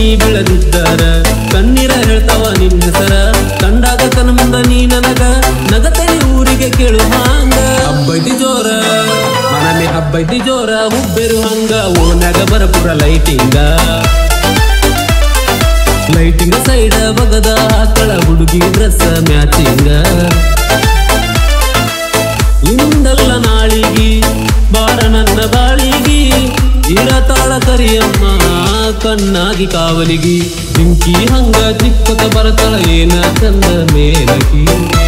ನೀ ಬೆಳೆದಿದ್ದಾರ ಕಣ್ಣೀರ ಹೇಳ್ತಾವ ನಿನ್ನ ಹೆಸರ ಕಂಡಾಗ ಕನ ಮುಂದ ನೀ ನನಗ ನಗತನಿ ಊರಿಗೆ ಕೇಳು ಹಾಂಗ ಹಬ್ಬೈತಿ ಜೋರ ಮನಮೆ ಹಬ್ಬೈತಿ ಜೋರ ಹುಬ್ಬೆರು ಹಂಗ ಓನ್ಯಾಗ ಬರಪುರ ಲೈಟಿಂಗ ಲೈಟಿಂಗ್ ಸೈಡ ಬಗದ ಹಾಕಳ ಹುಡುಗಿ ಡ್ರೆಸ್ ಮ್ಯಾಚಿಂಗ ಇಂದಲ್ಲ ನಾಳಿಗಿ ಬಾರ ನನ್ನ ಬಾಳಿಗಿ ಇರತಾಳ ಕರಿಯಮ್ಮ ಕಣ್ಣಾಗಿ ಕಾವಲಿಗಿ ಜಿಂಕಿ ಹಂಗ ಚಿಕ್ಕತ ಬರತಳ ಏನ ಚಂದ ಮೇಲಕಿ